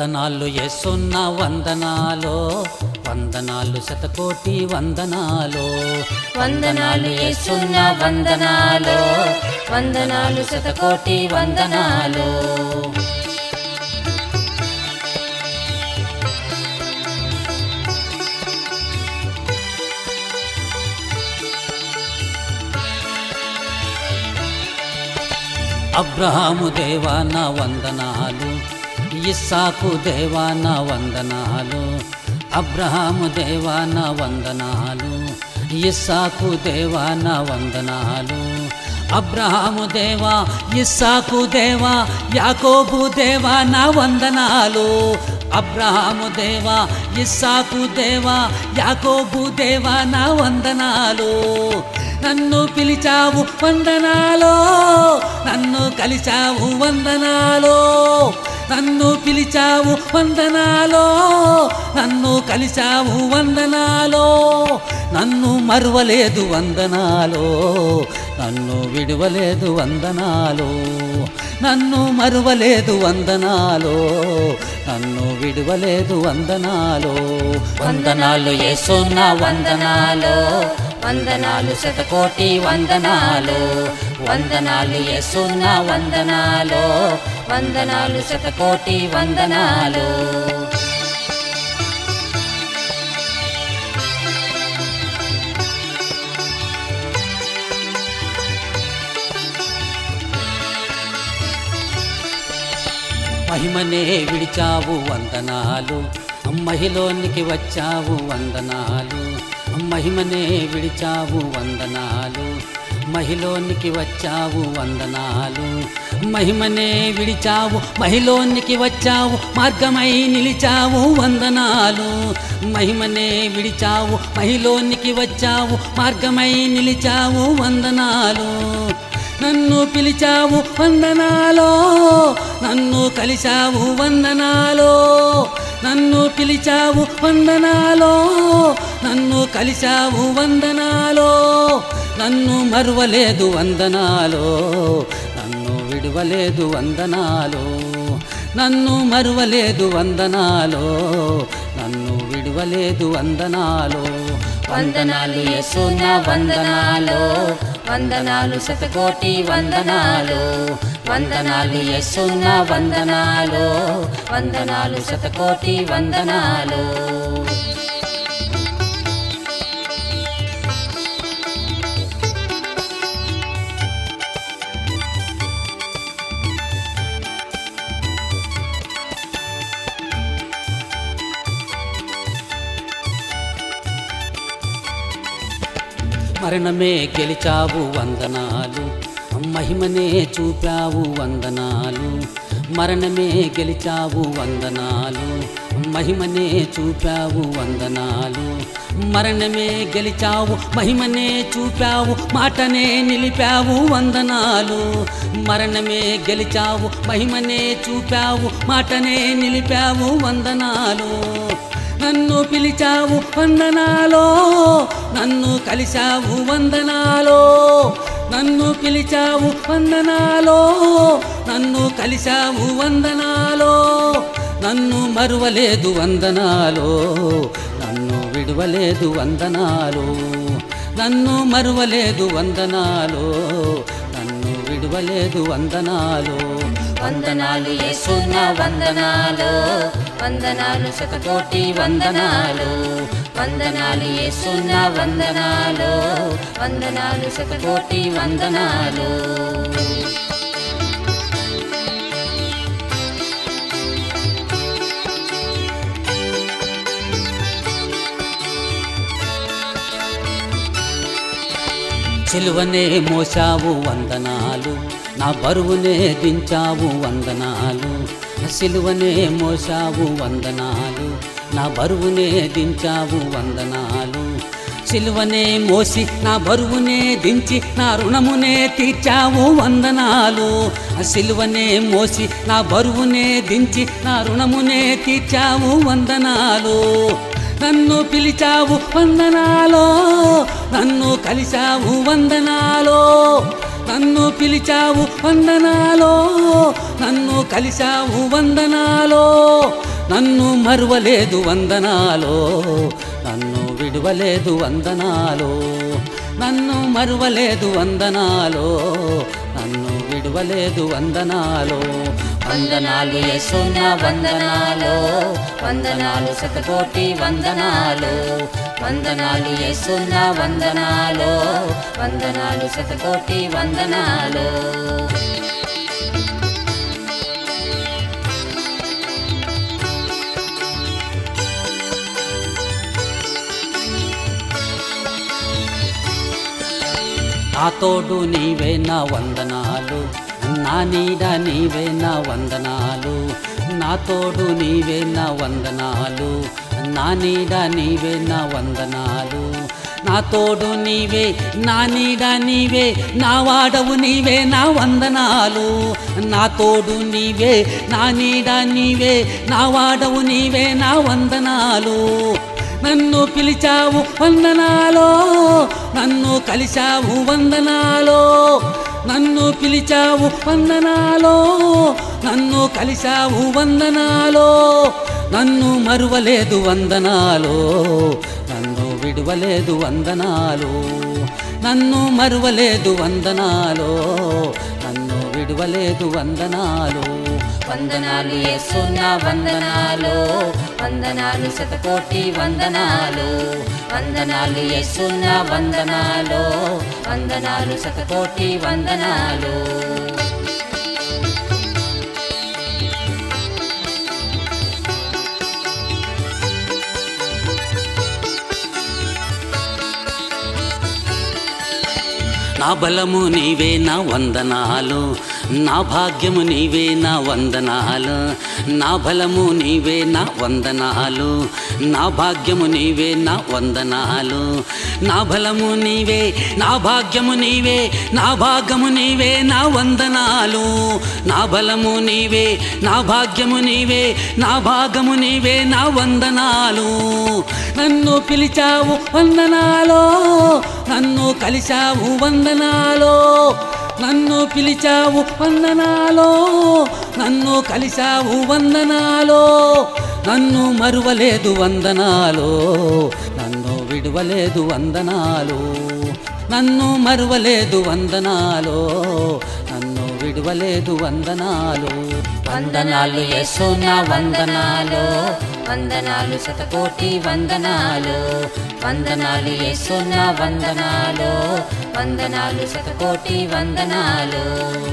వందనాలు ఎస్సున్న వందనాలో వందనాలు శతకోటి వందనాలో వందనాలు యేసున్న వందనాలు వందనాలు శతకోటి వందనాలు అబ్రహాము దేవాన వందనాలు ఇస్సాకు దేవాన వందనాలు అబ్రహాము దేవాన వందనాలు ఇస్సాకు దేవాన వందనాలు అబ్రహాము దేవా ఇస్సాకు దేవా యాకోబు దేవా నా వందనాలు అబ్రహాము దేవా ఇస్సాకు దేవా యాకోబు దేవా నా వందనాలు నన్ను పిలిచావు వందనాలో నన్ను కలిచావు వందనాలో నన్ను పిలిచావు వందనాలో నన్ను కలిచావు వందనాలో నన్ను మరువలేదు వందనాలో నన్ను విడువలేదు వందనాలో నన్ను మరువలేదు వందనాలో నన్ను విడువలేదు వందనాలో వందనాలు ఏసున్న వందనాలో వందనాలు శతకోటి వందనాలు వందనాలు యేసున్న వందనాలు వందనాలు శతకోటి వందనాలు మహిమనే విడిచావు వందనాలు మహిలోనికి వచ్చావు వందనాలు మహిమనే విడిచావు వందనాలు మహిలోనికి వచ్చావు వందనాలు మహిమనే విడిచావు మహిలోనికి వచ్చావు మార్గమై నిలిచావు వందనాలు మహిమనే విడిచావు మహిలోనికి వచ్చావు మార్గమై నిలిచావు వందనాలు నన్ను పిలిచావు వందనాలో నన్ను కలిశావు వందనాలో నన్ను పిలిచావు వందనాలో నన్ను కలిశావు వందనాలో నన్ను మరువలేదు వందనాలో నన్ను విడువలేదు వందనాలో నన్ను మరువలేదు వందనాలో నన్ను విడువలేదు వందనాలో వందనాలు యేసున్న వందనాలు వందనాలు శతకోటి వందనాలు వందనాలు యేసున్న వందనాలు వందనాలు శతకోటి వందనాలు మరణమే గెలిచావు వందనాలు మహిమనే చూపావు వందనాలు మరణమే గెలిచావు వందనాలు మహిమనే చూపావు వందనాలు మరణమే గెలిచావు మహిమనే చూపావు మాటనే నిలిపావు వందనాలు మరణమే గెలిచావు మహిమనే చూపావు మాటనే నిలిపావు వందనాలు నన్ను పిలిచావు వందనాలో నన్ను కలిశావు వందనాలో నన్ను పిలిచావు వందనాలో నన్ను కలిశావు వందనాలో నన్ను మరువలేదు వందనాలో నన్ను విడువలేదు వందనాలో నన్ను మరువలేదు వందనాలో నన్ను విడువలేదు వందనాలో వందనాలు యేసున్న వందనాలు వందనాలు శతకోటి వందనాలు వందనాలు యేసున్న వందనాలు వందనాలు శతకోటి వందనాలు సిలువనే మోసావు వందనాలు నా బరువునే దించావు వందనాలు సిలువనే మోసావు వందనాలు నా బరువునే దించావు వందనాలు సిలువనే మోసి నా బరువునే దించి నా రుణమునే తీర్చావు వందనాలు సిలువనే మోసి నా బరువునే దించి నా రుణమునే తీర్చావు వందనాలు నన్ను పిలిచావు వందనాలో నన్ను కలిశావు వందనాలో నన్ను పిలిచావు వందనాలో నన్ను కలిశావు వందనాలో నన్ను మరువలేదు వందనాలో నన్ను విడువలేదు వందనాలో నన్ను మరువలేదు వందనాలో నన్ను విడువలేదు వందనాలో వందనాలు యేసున్న వందనాలు వందనాలు శతకోటి వందనాలు వందనాలు యేసున్న వందనాలు వందనాలు శతకోటి వందనాలు నా తోడు నీవే నా వందనాలు నా నీడ నీవే నా వందనాలు నా తోడు నీవే నా వందనాలు నా నీడ నీవే నా వందనాలు నా తోడు నీవే నా నీడ నీవే నా వాడవు నీవే నా వందనాలు నా తోడు నీవే నా నీడ నీవే నా వాడవు నీవే నా వందనాలు నన్ను పిలిచావు వందనాలో నన్ను కలిశావు వందనాలో నన్ను పిలిచావు వందనాలో నన్ను కలిశావు వందనాలో నన్ను మరువలేదు వందనాలో నన్ను విడువలేదు వందనాలు నన్ను మరువలేదు వందనాలో నన్ను విడువలేదు వందనాలు వందనాలు యేసున్న వందనాలు వందనాలు శతకోటి వందనాలు వందనాలు యేసున్న వందనాలు వందనాలు శతకోటి వందనాలు నా బలము నీవే నా వందనాలు నా భాగ్యము నీవే నా వందనాలు నా బలము నీవే నా వందనాలు నా భాగ్యము నీవే నా వందనాలు నా బలము నీవే నా భాగ్యము నీవే నా భాగ్యము నీవే నా వందనాలు నా బలము నీవే నా భాగ్యము నీవే నా భాగము నీవే నా వందనాలు నన్ను పిలిచావు వందనాలో నన్ను కలిశావు వందనాలో నన్ను పిలిచావు వందనాలో నన్ను కలిశావు వందనాలో నన్ను మరువలేదు వందనాలో నన్ను విడువలేదు వందనాలు నన్ను మరువలేదు వందనాలో నన్ను విడువలేదు వందనాలు వందనాలు యేసున్న వందనాలు వందనాలు శతకోటి వందనాలు వందనాలు యేసున్న వందనాలు వందనాలు శతకోటి వందనాలు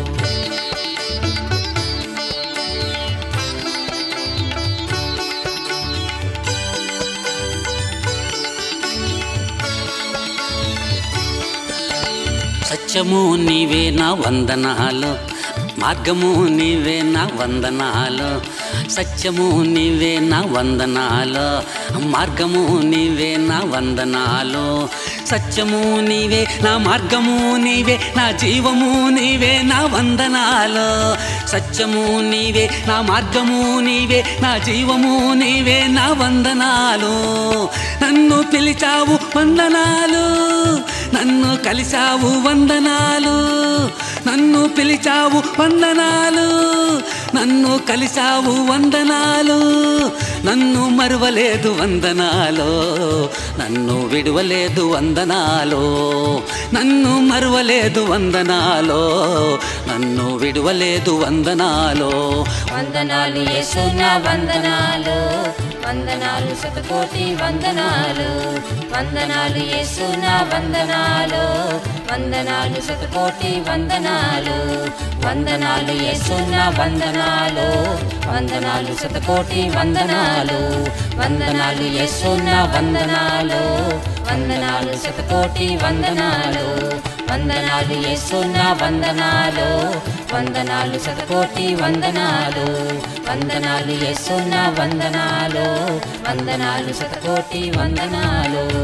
సత్యము నీవే నా వందనాలు మార్గము నీవే నా వందనాలు సత్యము నీవే నా వందనాలు మార్గము నీవే నా వందనాలు సత్యము నీవే నా మార్గము నీవే నా జీవము నీవే నా వందనాలు సత్యము నీవే నా మార్గము నీవే నా జీవము నీవే నా వందనాలు నన్ను పిలిచావు వందనాలు నన్ను కలిశావు వందనాలు నన్ను పిలిచావు వందనాలు నన్ను కలిశావు వందనాలు నన్ను మరువలేదు వందనాలు నన్ను విడువలేదు వందనాలు నన్ను మరువలేదు వందనాలు నన్ను విడువలేదు వందనాలు వందనాలు యేసున్న వందనాలు వందనాలు శతకోటి వందనాలు వందనాలు యేసున్న వందనాలు వందనాలు శతకోటి వందనాలు వందనాలు యేసున్న వందనాలు వందనాలు శతకోటి వందనాలు వందనాలు యేసున్న వందనాలు వందనాలు శతకోటి వందనాలు వందనాలు యేసున్న వందనాలు వందనాలు శతకోటి వందనాలు వందనాలు యేసున్న వందనాలు వందనాలు శతకోటి వందనాలు